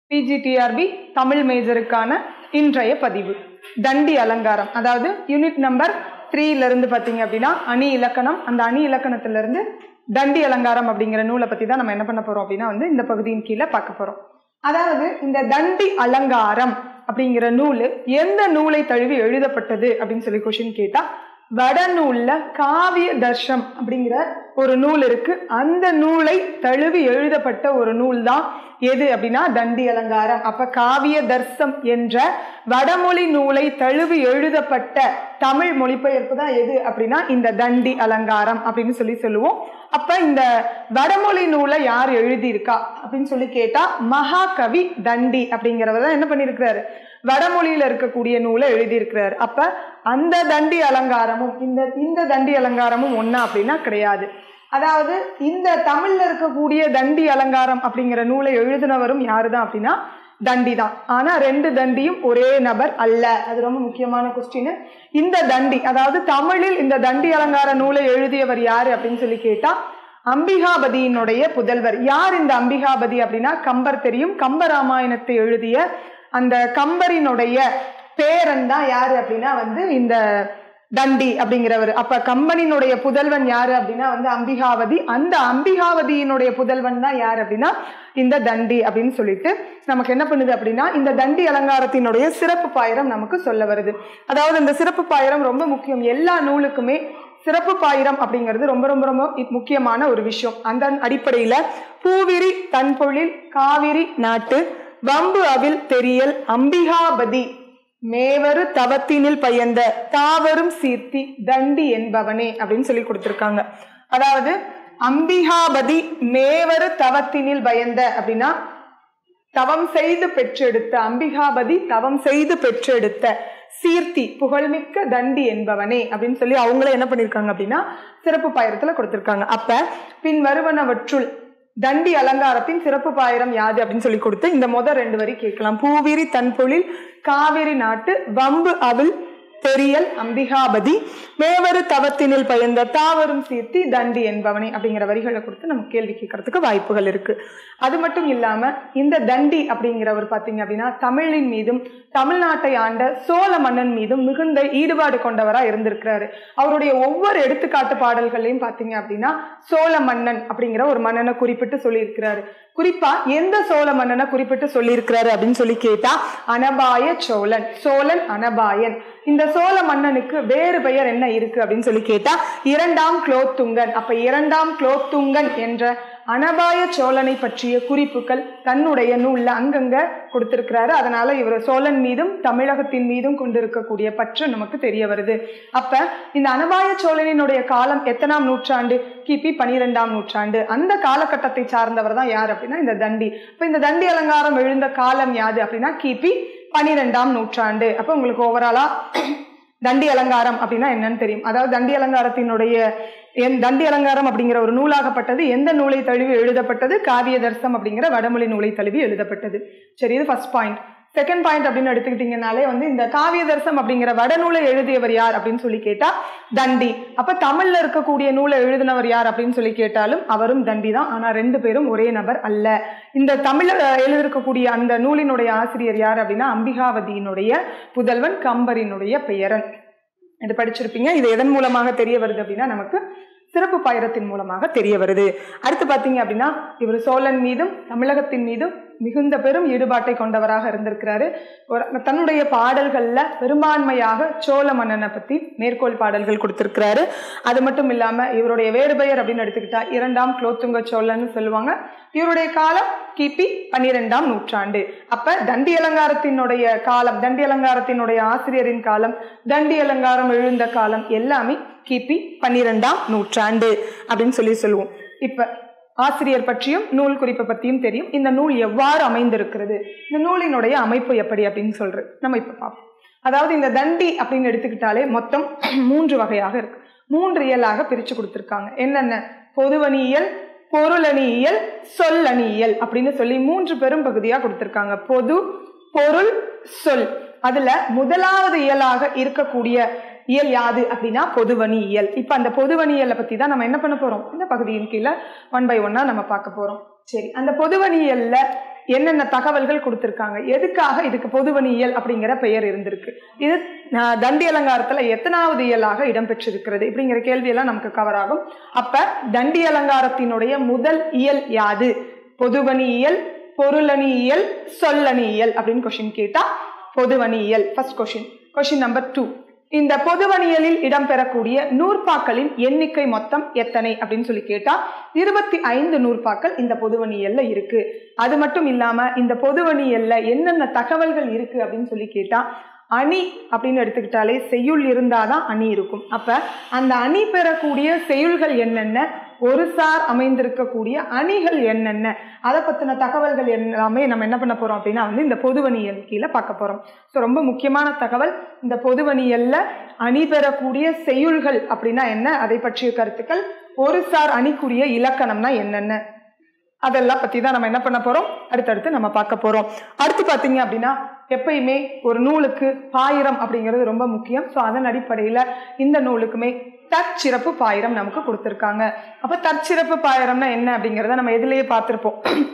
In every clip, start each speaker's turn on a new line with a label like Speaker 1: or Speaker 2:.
Speaker 1: PGTRB Tamil மேஜருக்கான இன்றைய பதிவு தண்டி அலங்காரம் அதாவது யூனிட் நம்பர் த்ரீல இருந்து பார்த்தீங்க அப்படின்னா அணி இலக்கணம் அந்த அணி இலக்கணத்துல இருந்து தண்டி அலங்காரம் அப்படிங்கிற நூலை பத்தி தான் நம்ம என்ன பண்ண போறோம் அப்படின்னா வந்து இந்த பகுதியின் கீழே பார்க்க போறோம் அதாவது இந்த தண்டி அலங்காரம் அப்படிங்கிற நூல் எந்த நூலை தழுவி எழுதப்பட்டது அப்படின்னு சொல்லி கொஸ்டின் கேட்டா வடநூல்ல காவிய தர்ஷம் அப்படிங்கிற ஒரு நூல் இருக்கு அந்த நூலை தழுவி எழுதப்பட்ட ஒரு நூல் தான் எது அப்படின்னா தண்டி அலங்காரம் அப்ப காவிய தர்சம் என்ற வடமொழி நூலை தழுவி எழுதப்பட்ட தமிழ் மொழிபெயர்ப்பு தான் எது அப்படின்னா இந்த தண்டி அலங்காரம் அப்படின்னு சொல்லி சொல்லுவோம் அப்ப இந்த வடமொழி நூலை யார் எழுதியிருக்கா அப்படின்னு சொல்லி கேட்டா மகாகவி தண்டி அப்படிங்கிறவர் தான் என்ன பண்ணியிருக்கிறாரு வடமொழியில இருக்கக்கூடிய நூலை எழுதியிருக்கிறார் அப்ப அந்த தண்டி அலங்காரமும் இந்த இந்த தண்டி அலங்காரமும் ஒன்னா அப்படின்னா கிடையாது அதாவது இந்த தமிழ்ல இருக்கக்கூடிய தண்டி அலங்காரம் அப்படிங்கிற நூலை எழுதினவரும் யாருதான் அப்படின்னா தண்டி தான் ஆனா ரெண்டு தண்டியும் ஒரே நபர் அல்ல அது ரொம்ப முக்கியமான கொஸ்டின் இந்த தண்டி அதாவது தமிழில் இந்த தண்டி அலங்கார நூலை எழுதியவர் யாரு அப்படின்னு சொல்லி கேட்டா அம்பிகாபதியினுடைய புதல்வர் யார் இந்த அம்பிகாபதி அப்படின்னா கம்பர் தெரியும் கம்ப ராமாயணத்தை எழுதிய அந்த கம்பரினுடைய பேரன் தான் யாரு அப்படின்னா வந்து இந்த தண்டி அப்படிங்கிறவர் அப்ப கம்பனினுடைய புதல்வன் யாரு அப்படின்னா வந்து அம்பிகாவதி அந்த அம்பிகாவதியினுடைய புதல்வன் தான் யார் அப்படின்னா இந்த தண்டி அப்படின்னு சொல்லிட்டு நமக்கு என்ன பண்ணுது அப்படின்னா இந்த தண்டி அலங்காரத்தினுடைய சிறப்பு பாயிரம் நமக்கு சொல்ல வருது அதாவது இந்த சிறப்பு பாயிரம் ரொம்ப முக்கியம் எல்லா நூலுக்குமே சிறப்பு பாயிரம் அப்படிங்கிறது ரொம்ப ரொம்ப ரொம்ப முக்கியமான ஒரு விஷயம் அந்த அடிப்படையில பூவிரி தன்பொழில் காவிரி நாட்டு வம்பு அவில் தெரியல் அம்பிகாபதி மேவரு தவத்தினில் பயந்த தாவரும் சீர்த்தி தண்டி என்பவனே அப்படின்னு சொல்லி கொடுத்திருக்காங்க அதாவது அம்பிகாபதி மேவரு தவத்தினில் பயந்த அப்படின்னா தவம் செய்து பெற்றெடுத்த அம்பிகாபதி தவம் செய்து பெற்றெடுத்த சீர்த்தி புகழ்மிக்க தண்டி என்பவனே அப்படின்னு சொல்லி அவங்களே என்ன பண்ணிருக்காங்க அப்படின்னா சிறப்பு பாயிரத்துல கொடுத்திருக்காங்க அப்ப பின் வருவனவற்றுள் தண்டி அலங்காரத்தின் சிறப்பு பாயிரம் யாது அப்படின்னு சொல்லி கொடுத்து இந்த முத ரெண்டு வரி கேட்கலாம் பூவிரி தன்பொழில் காவிரி நாட்டு வம்பு அவில் தெரியல் அம்பிகாபதி மேவரு தவத்தினில் பயந்த தாவரும் சீர்த்தி தண்டி என்பவனே அப்படிங்கிற வரிகளை கொடுத்து நம்ம கேள்வி கேட்கறதுக்கு வாய்ப்புகள் இருக்கு அது மட்டும் இல்லாம இந்த தண்டி அப்படிங்கிறவர் பாத்தீங்க அப்படின்னா தமிழின் மீதும் தமிழ்நாட்டை ஆண்ட சோழ மன்னன் மீதும் மிகுந்த ஈடுபாடு கொண்டவரா இருந்திருக்கிறாரு அவருடைய ஒவ்வொரு எடுத்துக்காட்டு பாடல்களையும் பாத்தீங்க அப்படின்னா சோழ மன்னன் அப்படிங்கிற ஒரு மன்னனை குறிப்பிட்டு சொல்லியிருக்கிறாரு குறிப்பா எந்த சோழ மன்னனை குறிப்பிட்டு சொல்லியிருக்கிறாரு அப்படின்னு சொல்லி கேட்டா அனபாய சோழன் சோழன் அனபாயன் இந்த சோழ மன்னனுக்கு வேறு பெயர் என்ன இருக்கு அப்படின்னு சொல்லி கேட்டா இரண்டாம் குலோத்துங்கன் அப்ப இரண்டாம் குலோத்துங்கன் என்ற அனபாய சோழனை பற்றிய குறிப்புகள் தன்னுடைய நூல்ல அங்கங்க கொடுத்திருக்கிறாரு அதனால இவர் சோழன் மீதும் தமிழகத்தின் மீதும் கொண்டிருக்கக்கூடிய பற்று நமக்கு தெரிய வருது அப்ப இந்த அனபாய சோழனினுடைய காலம் எத்தனாம் நூற்றாண்டு கிபி பனிரெண்டாம் நூற்றாண்டு அந்த காலகட்டத்தை சார்ந்தவர் தான் யார் அப்படின்னா இந்த தண்டி இப்ப இந்த தண்டி அலங்காரம் எழுந்த காலம் யாது அப்படின்னா கிபி பனிரெண்டாம் நூற்றாண்டு அப்ப உங்களுக்கு ஓவராலா தண்டி அலங்காரம் அப்படின்னா என்னன்னு தெரியும் அதாவது தண்டி அலங்காரத்தினுடைய என் தண்டி அலங்காரம் அப்படிங்கிற ஒரு நூலாகப்பட்டது எந்த நூலை தழுவி எழுதப்பட்டது காவிய தர்சம் அப்படிங்கிற வடமொழி நூலை தழுவி எழுதப்பட்டது சரி இது ஃபர்ஸ்ட் பாயிண்ட் செகண்ட் பாயிண்ட் அப்படின்னு எடுத்துக்கிட்டீங்கனாலே வந்து இந்த காவிய தர்சம் அப்படிங்கிற வடநூலை எழுதியவர் யார் அப்படின்னு சொல்லி கேட்டா தண்டி அப்ப தமிழ்ல இருக்கக்கூடிய நூலை எழுதினவர் யார் அப்படின்னு சொல்லி கேட்டாலும் அவரும் தண்டி தான் ஆனா ரெண்டு பேரும் ஒரே நபர் அல்ல இந்த தமிழ எழுதியிருக்கக்கூடிய அந்த நூலினுடைய ஆசிரியர் யார் அப்படின்னா அம்பிகாவதியினுடைய புதல்வன் கம்பரினுடைய பெயரன் இது படிச்சிருப்பீங்க இது எதன் மூலமாக தெரிய வருது அப்படின்னா நமக்கு சிறப்பு பாயிரத்தின் மூலமாக தெரிய வருது அடுத்து பாத்தீங்க அப்படின்னா இவர் சோழன் மீதும் தமிழகத்தின் மீதும் மிகுந்த பெரும் ஈடுபாட்டை கொண்டவராக இருந்திருக்கிறாரு ஒரு தன்னுடைய பாடல்கள்ல பெரும்பான்மையாக சோழ மன்னனை பத்தி மேற்கோள் பாடல்கள் கொடுத்திருக்கிறாரு அது மட்டும் இல்லாம இவருடைய வேறு பெயர் அப்படின்னு எடுத்துக்கிட்டா இரண்டாம் குலோத்துங்க சோழன்னு சொல்லுவாங்க இவருடைய காலம் கிபி பன்னிரெண்டாம் நூற்றாண்டு அப்ப தண்டி அலங்காரத்தினுடைய காலம் தண்டி அலங்காரத்தினுடைய ஆசிரியரின் காலம் தண்டி அலங்காரம் எழுந்த காலம் எல்லாமே கிபி பன்னிரெண்டாம் நூற்றாண்டு அப்படின்னு சொல்லி சொல்லுவோம் இப்ப ஆசிரியர் பற்றியும் நூல் குறிப்பை பற்றியும் தெரியும் இந்த நூல் எவ்வாறு அமைந்திருக்கிறது இந்த நூலினுடைய அமைப்பு எப்படி அப்படின்னு சொல்றது நம்ம இப்ப பார்ப்போம் அதாவது இந்த தண்டி அப்படின்னு எடுத்துக்கிட்டாலே மொத்தம் மூன்று வகையாக இருக்கு மூன்று இயலாக பிரிச்சு கொடுத்துருக்காங்க என்னென்ன பொதுவணியியல் பொருளணியியல் சொல்லணியியல் அப்படின்னு சொல்லி மூன்று பெரும் பகுதியா கொடுத்திருக்காங்க பொது பொருள் சொல் அதுல முதலாவது இயலாக இருக்கக்கூடிய இயல் யாது அப்படின்னா பொதுவணி இயல் இப்ப அந்த பொதுவணி இயலை பத்தி தான் நம்ம என்ன பண்ண போறோம் இந்த பகுதியின் கீழே ஒன் பை ஒன்னா நம்ம பார்க்க போறோம் சரி அந்த பொதுவணியல்ல என்னென்ன தகவல்கள் கொடுத்திருக்காங்க எதுக்காக இதுக்கு பொதுவணி இயல் அப்படிங்கிற பெயர் இருந்திருக்கு இது அஹ், தண்டி அலங்காரத்துல எத்தனாவது இயலாக இடம்பெற்றிருக்கிறது இப்படிங்கிற கேள்வியெல்லாம் நமக்கு கவர் ஆகும் அப்ப தண்டி அலங்காரத்தினுடைய முதல் இயல் யாது பொதுவணி இயல் பொருளணி இயல் சொல்லணி இயல் அப்படின்னு கொஸ்டின் கேட்டா பொதுவணி இயல் first question question number two இந்த பொதுவணியலில் இடம்பெறக்கூடிய நூற்பாக்களின் எண்ணிக்கை மொத்தம் எத்தனை அப்படின்னு சொல்லி கேட்டா இருபத்தி ஐந்து நூற்பாக்கள் இந்த பொதுவணியல்ல இருக்கு அது மட்டும் இல்லாம இந்த பொதுவணியல்ல என்னென்ன தகவல்கள் இருக்கு அப்படின்னு சொல்லி கேட்டா அணி அப்படின்னு எடுத்துக்கிட்டாலே செய்யுள் இருந்தாதான் அணி இருக்கும் அப்ப அந்த அணி பெறக்கூடிய செய்யுள்கள் என்னென்ன ஒரு சார் அமைந்திருக்கக்கூடிய அணிகள் என்னென்ன அதை பத்தின தகவல்கள் எல்லாமே நம்ம என்ன பண்ண போறோம் அப்படின்னா வந்து இந்த பொதுவணியல் கீழே பார்க்க போறோம் ஸோ ரொம்ப முக்கியமான தகவல் இந்த பொதுவணியல்ல அணி பெறக்கூடிய செய்யுள்கள் அப்படின்னா என்ன அதை பற்றிய கருத்துக்கள் ஒரு சார் அணிக்குரிய இலக்கணம்னா என்னென்ன அதெல்லாம் பத்தி தான் நம்ம என்ன பண்ண போறோம் அடுத்தடுத்து நம்ம பார்க்க போறோம் அடுத்து பாத்தீங்க அப்படின்னா எப்பயுமே ஒரு நூலுக்கு பாயிரம் அப்படிங்கிறது ரொம்ப முக்கியம் ஸோ அதன் அடிப்படையில இந்த நூலுக்குமே தற்சிறப்பு பாயிரம் நமக்கு கொடுத்துருக்காங்க அப்ப தற்சிறப்பு பாயிரம்னா என்ன அப்படிங்கிறத நம்ம எதுலயே பார்த்திருப்போம்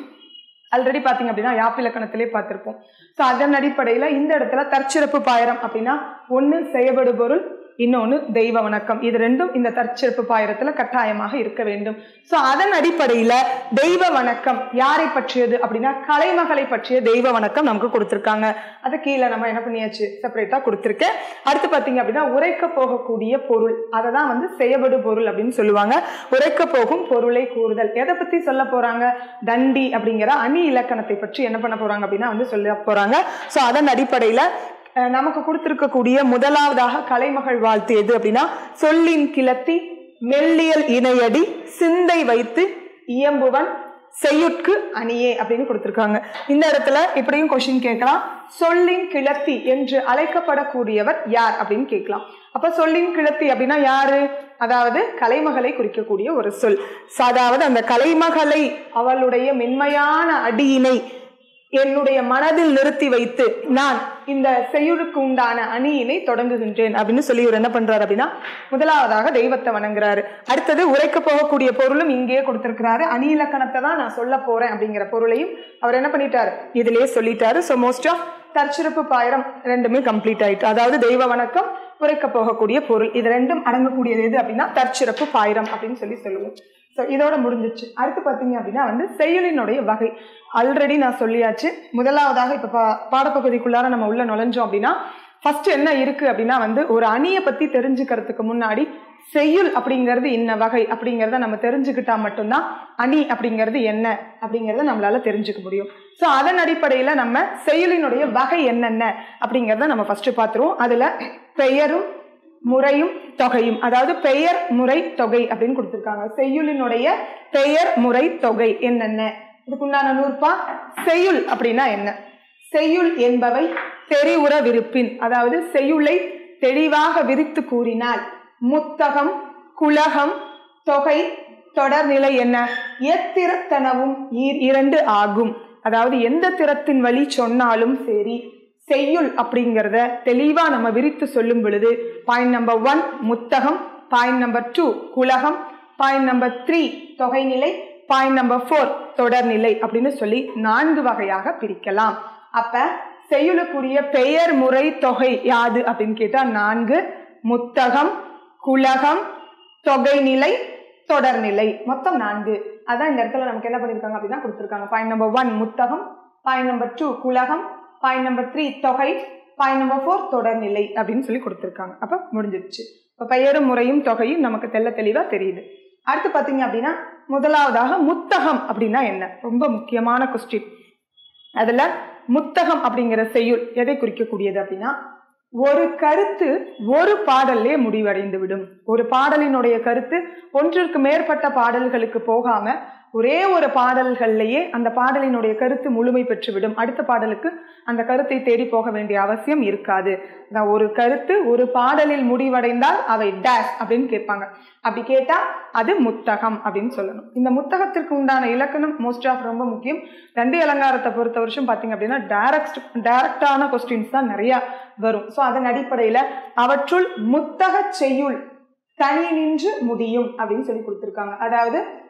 Speaker 1: ஆல்ரெடி பாத்தீங்க அப்படின்னா யாப்பிலக்கணத்திலே பார்த்திருப்போம் ஸோ அதன் அடிப்படையில இந்த இடத்துல தற்சிறப்பு பாயிரம் அப்படின்னா ஒண்ணு செயபடு பொருள் இன்னொன்னு தெய்வ வணக்கம் இது ரெண்டும் இந்த தற்சிறப்பு பாயிரத்துல கட்டாயமாக இருக்க வேண்டும் ஸோ அதன் அடிப்படையில தெய்வ வணக்கம் யாரை பற்றியது அப்படின்னா கலைமகளை பற்றிய தெய்வ வணக்கம் நமக்கு கொடுத்துருக்காங்க அது கீழே நம்ம என்ன பண்ணியாச்சு செப்பரேட்டா கொடுத்துருக்கேன் அடுத்து பாத்தீங்க அப்படின்னா உரைக்க போகக்கூடிய பொருள் அதை தான் வந்து செயபடு பொருள் அப்படின்னு சொல்லுவாங்க உரைக்க போகும் பொருளை கூறுதல் எதை பத்தி சொல்ல போறாங்க தண்டி அப்படிங்கிற அணி இலக்கணத்தை பற்றி என்ன பண்ண போறாங்க அப்படின்னா வந்து சொல்ல போறாங்க ஸோ அதன் அடிப்படையில அஹ், நமக்கு கொடுத்திருக்கக்கூடிய முதலாவதாக கலைமகள் வாழ்த்து எது அப்படின்னா சொல்லின் கிளத்தி மெல்லியல் இணையடி சிந்தை வைத்து இயம்புவன் செய்யுட்கு அணியே அப்படின்னு கொடுத்திருக்காங்க இந்த இடத்துல இப்படியும் கொஸ்டின் கேட்கலாம் சொல்லின் கிளத்தி என்று அழைக்கப்படக்கூடியவர் யார் அப்படின்னு கேட்கலாம் அப்ப சொல்லின் கிளத்தி அப்படின்னா யாரு அதாவது கலைமகளை குறிக்கக்கூடிய ஒரு சொல் So, அதாவது அந்த கலைமகளை அவளுடைய மென்மையான அடியினை என்னுடைய மனதில் நிறுத்தி வைத்து நான் இந்த செய்யுளுக்கு உண்டான அணியினை தொடங்குகின்றேன் அப்படின்னு சொல்லி இவர் என்ன பண்றாரு அப்படின்னா முதலாவதாக தெய்வத்தை வணங்குறாரு அடுத்தது உரைக்க போகக்கூடிய பொருளும் இங்கேயே கொடுத்திருக்கிறாரு அணி இலக்கணத்தை தான் நான் சொல்ல போறேன் அப்படிங்கிற பொருளையும் அவர் என்ன பண்ணிட்டாரு இதுலயே சொல்லிட்டாரு ஸோ மோஸ்ட் ஆஃப் தற்சிறப்பு பாயிரம் ரெண்டுமே கம்ப்ளீட் ஆயிட்டு அதாவது தெய்வ வணக்கம் உரைக்க போகக்கூடிய பொருள் இது ரெண்டும் அடங்கக்கூடியது எது அப்படின்னா தற்சிறப்பு பாயிரம் அப்படின்னு சொல்லி சொல்லுவோம் ஸோ இதோட முடிஞ்சிச்சு அடுத்து பார்த்தீங்க அப்படின்னா வந்து செயலினுடைய வகை ஆல்ரெடி நான் சொல்லியாச்சு முதலாவதாக இப்போ பா பாடப்பகுதிக்குள்ளார நம்ம உள்ள நுழைஞ்சோம் அப்படின்னா ஃபர்ஸ்ட் என்ன இருக்கு அப்படின்னா வந்து ஒரு அணியை பத்தி தெரிஞ்சுக்கிறதுக்கு முன்னாடி செய்யுள் அப்படிங்கிறது இன்ன வகை அப்படிங்கிறத நம்ம தெரிஞ்சுக்கிட்டா மட்டும்தான் அணி அப்படிங்கிறது என்ன அப்படிங்கிறத நம்மளால தெரிஞ்சுக்க முடியும் ஸோ அதன் அடிப்படையில நம்ம செய்யுளினுடைய வகை என்னென்ன அப்படிங்கிறத நம்ம ஃபர்ஸ்ட் பார்த்துருவோம் அதுல பெயரும் முறையும் தொகையும் அதாவது பெயர் முறை தொகை அப்படின்னு கொடுத்திருக்காங்க செய்யுளினுடைய பெயர் முறை தொகை என்னென்ன இதுக்குண்டான நூற்பா செய்யுள் அப்படின்னா என்ன செய்யுள் என்பவை தெரிவுற விருப்பின் அதாவது செய்யுளை தெளிவாக விரித்து கூறினால் முத்தகம் குலகம் தொகை தொடர்நிலை என்ன எத்திரத்தனவும் ஈர் இரண்டு ஆகும் அதாவது எந்த திறத்தின் வழி சொன்னாலும் சரி செய்யுள் அப்படிங்கிறத தெளிவா நம்ம விரித்து சொல்லும் பொழுது பாயிண்ட் நம்பர் ஒன் முத்தகம் பாயிண்ட் நம்பர் டூ குலகம் பாயிண்ட் நம்பர் த்ரீ தொகைநிலை பாயிண்ட் நம்பர் ஃபோர் தொடர்நிலை அப்படின்னு சொல்லி நான்கு வகையாக பிரிக்கலாம் அப்ப செய்யுளுக்குரிய பெயர் முறை தொகை யாது அப்படின்னு கேட்டா நான்கு முத்தகம் குலகம் தொகைநிலை தொடர்நிலை மொத்தம் நான்கு அதான் இந்த இடத்துல நமக்கு என்ன பண்ணிருக்காங்க அப்படின்னா கொடுத்துருக்காங்க பாயிண்ட் நம்பர் ஒன் முத்தகம் பாயிண்ட் நம்பர் டூ குலகம் பாயிண்ட் நம்பர் த்ரீ தொகை பாயிண்ட் நம்பர் ஃபோர் தொடர்நிலை அப்படின்னு சொல்லி கொடுத்துருக்காங்க அப்ப முடிஞ்சிருச்சு இப்ப பெயரும் முறையும் தொகையும் நமக்கு தெள்ள தெளிவா தெரியுது அடுத்து பாத்தீங்க அப்படின்னா முதலாவதாக முத்தகம் அப்படின்னா என்ன ரொம்ப முக்கியமான கொஸ்டின் அதுல முத்தகம் அப்படிங்கிற செய்யுள் எதை குறிக்கக்கூடியது அப்படின்னா ஒரு கருத்து ஒரு பாடல்லே முடிவடைந்து விடும் ஒரு பாடலினுடைய கருத்து ஒன்றிற்கு மேற்பட்ட பாடல்களுக்கு போகாம ஒரே ஒரு பாடல்கள்லயே அந்த பாடலினுடைய கருத்து முழுமை பெற்றுவிடும் அடுத்த பாடலுக்கு அந்த கருத்தை தேடி போக வேண்டிய அவசியம் இருக்காது அதான் ஒரு கருத்து ஒரு பாடலில் முடிவடைந்தால் அவை டேஷ் அப்படின்னு கேட்பாங்க அப்படி கேட்டா அது முத்தகம் அப்படின்னு சொல்லணும் இந்த முத்தகத்திற்கு உண்டான இலக்கணம் மோஸ்ட் ஆஃப் ரொம்ப முக்கியம் தண்டி அலங்காரத்தை பொறுத்த வருஷம் பார்த்தீங்க அப்படின்னா டைரக்ட் டைரக்டான கொஸ்டின்ஸ் தான் நிறைய வரும் ஸோ அதன் அடிப்படையில அவற்றுள் முத்தக செய்யுள் தனி நின்று முடியும் அப்படின்னு சொல்லி கொடுத்துருக்காங்க அதாவது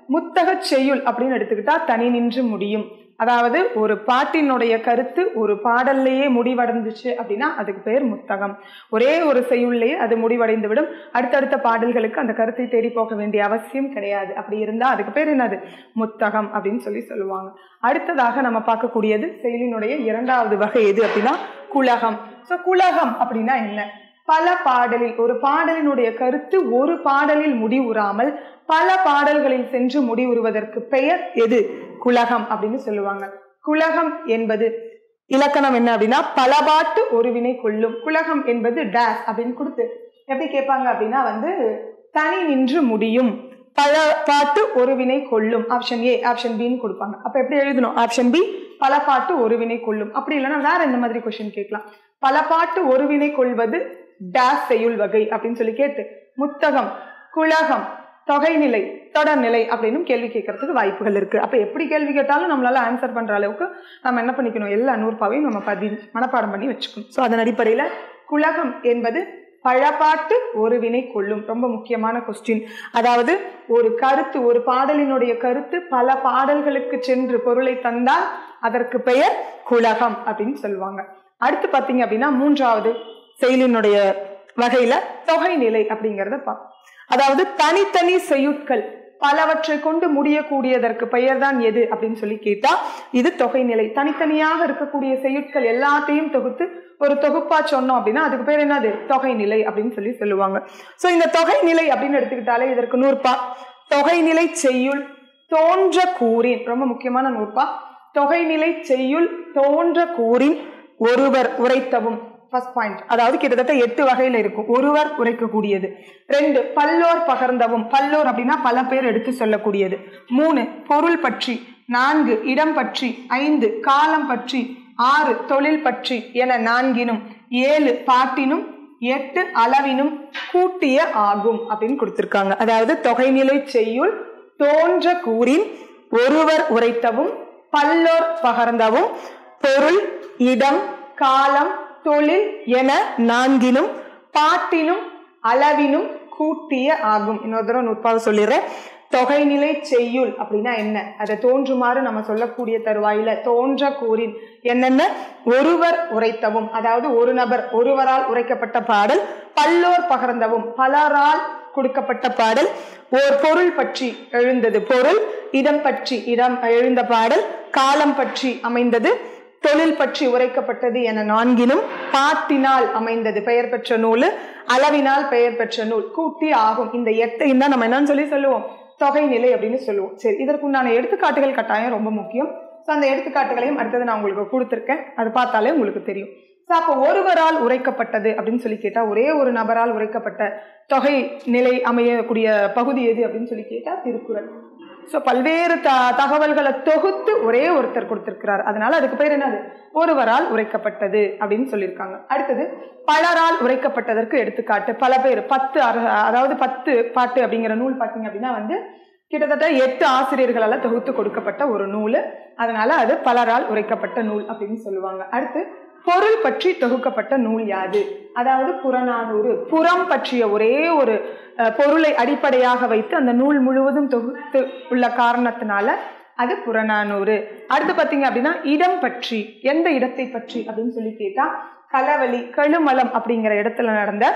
Speaker 1: முத்தகச் செய்யுள் அப்படின்னு எடுத்துக்கிட்டா தனி நின்று முடியும் அதாவது ஒரு பாட்டினுடைய கருத்து ஒரு பாடல்லையே முடிவடைந்துச்சு அப்படின்னா அதுக்கு பேர் முத்தகம் ஒரே ஒரு செய்யுள்ளையே அது முடிவடைந்து விடும் அடுத்தடுத்த பாடல்களுக்கு அந்த கருத்தை தேடி போக வேண்டிய அவசியம் கிடையாது அப்படி இருந்தா அதுக்கு பேர் என்னது முத்தகம் அப்படின்னு சொல்லி சொல்லுவாங்க அடுத்ததாக நம்ம பார்க்கக்கூடியது செயலினுடைய இரண்டாவது வகை எது அப்படின்னா குலகம் ஸோ குலகம் அப்படின்னா என்ன பல பாடலில் ஒரு பாடலினுடைய கருத்து ஒரு பாடலில் முடிவுறாமல் பல பாடல்களில் சென்று முடிவுறுவதற்கு பெயர் எது குலகம் அப்படின்னு சொல்லுவாங்க குலகம் என்பது இலக்கணம் என்ன அப்படின்னா பலபாட்டு ஒருவினை கொள்ளும் குலகம் என்பது டேஸ் அப்படின்னு கொடுத்து எப்படி கேட்பாங்க அப்படின்னா வந்து தனி நின்று முடியும் பல பாட்டு ஒருவினை கொள்ளும் ஆப்ஷன் ஏ ஆப்ஷன் பின்னு கொடுப்பாங்க அப்ப எப்படி எழுதணும் ஆப்ஷன் பி பல பாட்டு ஒருவினை கொள்ளும் அப்படி இல்லைன்னா வேற இந்த மாதிரி கொஸ்டின் கேட்கலாம் பல பாட்டு ஒருவினை கொள்வது டேஸ் செய்யுள் வகை அப்படின்னு சொல்லி கேட்டு முத்தகம் குலகம் தொகைநிலை தொடர்நிலை அப்படின்னு கேள்வி கேட்கறதுக்கு வாய்ப்புகள் இருக்கு அப்ப எப்படி கேள்வி கேட்டாலும் நம்மளால ஆன்சர் பண்ற அளவுக்கு நம்ம என்ன பண்ணிக்கணும் எல்லா நூற்பாவையும் நம்ம பதி மனப்பாடம் பண்ணி வச்சுக்கணும் ஸோ அதன் அடிப்படையில குலகம் என்பது பழப்பாட்டு ஒரு வினை கொள்ளும் ரொம்ப முக்கியமான கொஸ்டின் அதாவது ஒரு கருத்து ஒரு பாடலினுடைய கருத்து பல பாடல்களுக்கு சென்று பொருளை தந்தால் அதற்கு பெயர் குலகம் அப்படின்னு சொல்லுவாங்க அடுத்து பாத்தீங்க அப்படின்னா மூன்றாவது செயலினுடைய வகையில தொகைநிலை அப்படிங்கறத பார்ப்போம் அதாவது தனித்தனி செய்யுட்கள் பலவற்றை கொண்டு முடியக்கூடியதற்கு பெயர்தான் எது அப்படின்னு சொல்லி கேட்டா இது தொகைநிலை தனித்தனியாக இருக்கக்கூடிய செய்யுட்கள் எல்லாத்தையும் தொகுத்து ஒரு தொகுப்பா சொன்னோம் அப்படின்னா அதுக்கு பேர் என்னது தொகைநிலை அப்படின்னு சொல்லி சொல்லுவாங்க சோ இந்த தொகைநிலை அப்படின்னு எடுத்துக்கிட்டாலே இதற்கு நூற்பா தொகைநிலை செய்யுள் தோன்ற கூறின் ரொம்ப முக்கியமான நூற்பா தொகைநிலை செய்யுள் தோன்ற கூறின் ஒருவர் உரைத்தவும் ஃபர்ஸ்ட் பாயிண்ட் அதாவது கிட்டத்தட்ட எட்டு வகையில இருக்கும் ஒருவர் உரைக்கக்கூடியது ரெண்டு பல்லோர் பகர்ந்தவும் பல்லோர் அப்படின்னா பல பேர் எடுத்து சொல்லக்கூடியது மூணு பொருள் பற்றி நான்கு இடம் பற்றி ஐந்து காலம் பற்றி ஆறு தொழில் பற்றி என நான்கினும் ஏழு பாட்டினும் எட்டு அளவினும் கூட்டிய ஆகும் அப்படின்னு கொடுத்திருக்காங்க அதாவது தொகைநிலை செய்யுள் தோன்ற கூறின் ஒருவர் உரைத்தவும் பல்லோர் பகர்ந்தவும் பொருள் இடம் காலம் தொழில் என நான்கினும் பாட்டினும் அளவினும் கூட்டிய ஆகும் இன்னொரு தடவை நுட்பாக சொல்லிடுறேன் தொகைநிலை செய்யுள் அப்படின்னா என்ன அதை தோன்றுமாறு நம்ம சொல்லக்கூடிய தருவாயில தோன்ற கூறின் என்னென்ன ஒருவர் உரைத்தவும் அதாவது ஒரு நபர் ஒருவரால் உரைக்கப்பட்ட பாடல் பல்லோர் பகர்ந்தவும் பலரால் கொடுக்கப்பட்ட பாடல் ஓர் பொருள் பற்றி எழுந்தது பொருள் இடம் பற்றி இடம் எழுந்த பாடல் காலம் பற்றி அமைந்தது தொழில் பற்றி உரைக்கப்பட்டது என நான்கினும் பாட்டினால் அமைந்தது பெயர் பெற்ற நூல் அளவினால் பெயர் பெற்ற நூல் கூட்டி ஆகும் இந்த எட்டையும் தான் நம்ம என்னன்னு சொல்லி சொல்லுவோம் தொகைநிலை அப்படின்னு சொல்லுவோம் சரி இதற்குண்டான எடுத்துக்காட்டுகள் கட்டாயம் ரொம்ப முக்கியம் ஸோ அந்த எடுத்துக்காட்டுகளையும் அடுத்தது நான் உங்களுக்கு கொடுத்துருக்கேன் அது பார்த்தாலே உங்களுக்கு தெரியும் ஸோ அப்போ ஒருவரால் உரைக்கப்பட்டது அப்படின்னு சொல்லி கேட்டால் ஒரே ஒரு நபரால் உரைக்கப்பட்ட தொகை நிலை அமையக்கூடிய பகுதி எது அப்படின்னு சொல்லி கேட்டால் திருக்குறள் ஸோ பல்வேறு த தகவல்களை தொகுத்து ஒரே ஒருத்தர் கொடுத்திருக்கிறார் அதனால அதுக்கு பேர் என்னது ஒருவரால் உரைக்கப்பட்டது அப்படின்னு சொல்லியிருக்காங்க அடுத்தது பலரால் உரைக்கப்பட்டதற்கு எடுத்துக்காட்டு பல பேர் பத்து அர- அதாவது பத்து பாட்டு அப்படிங்கிற நூல் பார்த்தீங்க அப்படின்னா வந்து கிட்டத்தட்ட எட்டு ஆசிரியர்களால் தொகுத்து கொடுக்கப்பட்ட ஒரு நூல் அதனால அது பலரால் உரைக்கப்பட்ட நூல் அப்படின்னு சொல்லுவாங்க அடுத்து பொருள் பற்றி தொகுக்கப்பட்ட நூல் யாது அதாவது புறநானூறு புறம் பற்றிய ஒரே ஒரு அஹ், பொருளை அடிப்படையாக வைத்து அந்த நூல் முழுவதும் தொகுத்து உள்ள காரணத்தினால அது புறநானூறு அடுத்து பாத்தீங்க அப்படின்னா இடம் பற்றி எந்த இடத்தை பற்றி அப்படின்னு சொல்லி கேட்டா களவழி கழுமலம் அப்படிங்கிற இடத்துல நடந்த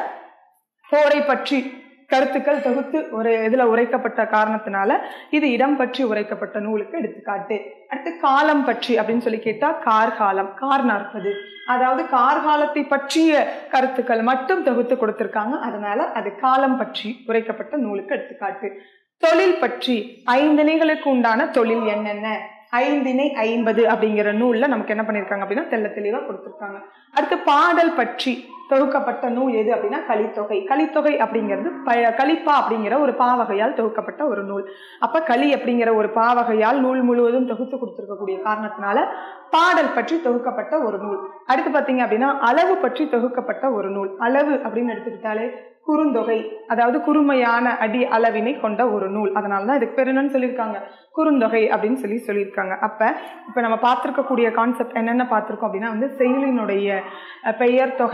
Speaker 1: போரை பற்றி கருத்துக்கள் தொகுத்து ஒரு இதுல உரைக்கப்பட்ட காரணத்தினால இது இடம் பற்றி உரைக்கப்பட்ட நூலுக்கு எடுத்துக்காட்டு அடுத்து காலம் பற்றி அப்படின்னு சொல்லி கேட்டா கார்காலம் கார் நாற்பது அதாவது கார்காலத்தை பற்றிய கருத்துக்கள் மட்டும் தொகுத்து கொடுத்திருக்காங்க அதனால அது காலம் பற்றி உரைக்கப்பட்ட நூலுக்கு எடுத்துக்காட்டு தொழில் பற்றி ஐந்திணைகளுக்கு உண்டான தொழில் என்னென்ன ஐந்திணை ஐம்பது அப்படிங்கிற நூல்ல நமக்கு என்ன பண்ணிருக்காங்க அப்படின்னா தெள்ள தெளிவா கொடுத்திருக்காங்க அடுத்து பாடல் பற்றி தொகுக்கப்பட்ட நூல் எது அப்படின்னா கலித்தொகை கலித்தொகை அப்படிங்கிறது ப- கலிப்பா அப்படிங்கிற ஒரு பாவகையால் தொகுக்கப்பட்ட ஒரு நூல் அப்ப களி அப்படிங்கிற ஒரு பாவகையால் நூல் முழுவதும் தொகுத்து கொடுத்திருக்கக்கூடிய காரணத்தினால பாடல் பற்றி தொகுக்கப்பட்ட ஒரு நூல் அடுத்து பாத்தீங்க அப்படின்னா அளவு பற்றி தொகுக்கப்பட்ட ஒரு நூல் அளவு அப்படின்னு எடுத்துக்கிட்டாலே குறுந்தொகை அதாவது குறுமையான அடி அளவினை கொண்ட ஒரு நூல் அதனால தான் இதுக்கு பேர் என்னன்னு சொல்லியிருக்காங்க குறுந்தொகை அப்படின்னு சொல்லி சொல்லியிருக்காங்க அப்ப இப்ப நம்ம பார்த்திருக்கக்கூடிய கான்செப்ட் என்னென்ன பார்த்திருக்கோம் அப்படின்னா வந்து செயலினுடைய அஹ், பெயர் தொகை முறை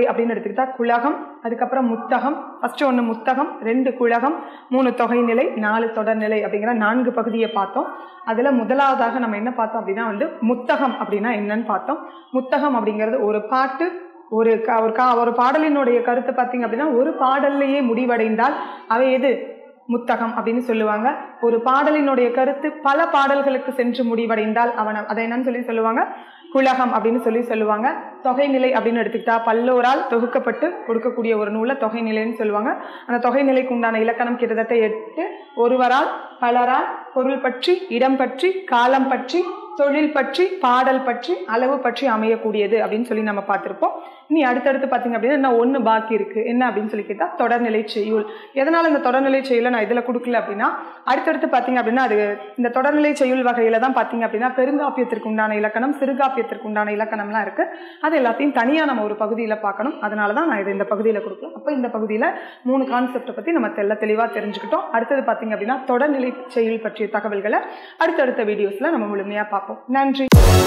Speaker 1: அப்படின்னு எடுத்துக்கிட்டா குலகம் அதுக்கப்புறம் முத்தகம் ஃபர்ஸ்ட் ஒன்று முத்தகம் ரெண்டு குலகம் மூணு தொகைநிலை நாலு தொடர்நிலை அப்படிங்கிற நான்கு பகுதியை பார்த்தோம் அதில் முதலாவதாக நம்ம என்ன பார்த்தோம் அப்படின்னா வந்து முத்தகம் அப்படின்னா என்னன்னு பார்த்தோம் முத்தகம் அப்படிங்கிறது ஒரு பாட்டு ஒரு க ஒரு கா ஒரு பாடலினுடைய கருத்து பார்த்தீங்க அப்படின்னா ஒரு பாடல்லையே முடிவடைந்தால் அவை எது முத்தகம் அப்படின்னு சொல்லுவாங்க ஒரு பாடலினுடைய கருத்து பல பாடல்களுக்கு சென்று முடிவடைந்தால் அவனை அதை என்னன்னு சொல்லி சொல்லுவாங்க குலகம் அப்படின்னு சொல்லி சொல்லுவாங்க தொகைநிலை அப்படின்னு எடுத்துக்கிட்டா பல்லோரால் தொகுக்கப்பட்டு கொடுக்கக்கூடிய ஒரு நூலை தொகைநிலைன்னு சொல்லுவாங்க அந்த தொகைநிலைக்கு உண்டான இலக்கணம் கிட்டத்தட்ட எட்டு ஒருவரால் பலரால் பொருள் பற்றி இடம் பற்றி காலம் பற்றி தொழில் பற்றி பாடல் பற்றி அளவு பற்றி அமையக்கூடியது அப்படின்னு சொல்லி நம்ம பார்த்துருப்போம் இனி அடுத்தடுத்து பார்த்தீங்க அப்படின்னா இன்னும் ஒன்று பாக்கி இருக்கு என்ன அப்படின்னு சொல்லி கேட்டால் தொடர்நிலை செய்யுள் எதனால் இந்த தொடர்நிலை செய்யுளை நான் இதில் கொடுக்கல அப்படின்னா அடுத்தடுத்து பார்த்தீங்க அப்படின்னா அது இந்த தொடர்நிலை செய்யுள் வகையில தான் பார்த்தீங்க அப்படின்னா பெருங்காப்பியத்திற்கு உண்டான இலக்கணம் சிறுகாப்பியத்திற்கு உண்டான இலக்கணம்லாம் இருக்கு அது எல்லாத்தையும் தனியாக நம்ம ஒரு பகுதியில் பார்க்கணும் அதனால தான் நான் இதை இந்த பகுதியில் கொடுக்கலாம் அப்போ இந்த பகுதியில் மூணு கான்செப்டை பற்றி நம்ம தெல்ல தெளிவாக தெரிஞ்சுக்கிட்டோம் அடுத்தது பார்த்தீங்க அப்படின்னா தொடர்நிலை செயல் பற்றிய தகவல்களை அடுத்தடுத்த வீடியோஸில் நம்ம முழுமையாக பார்ப்போம் நன்றி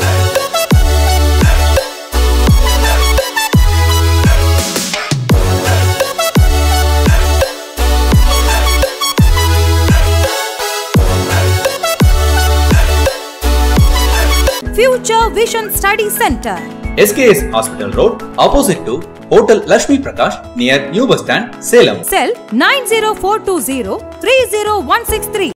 Speaker 2: Future Vision Study Center.
Speaker 3: SKS Hospital Road, opposite to Hotel Lashmi Prakash, near New Bus Stand, Salem.
Speaker 2: Cell 90420 30163.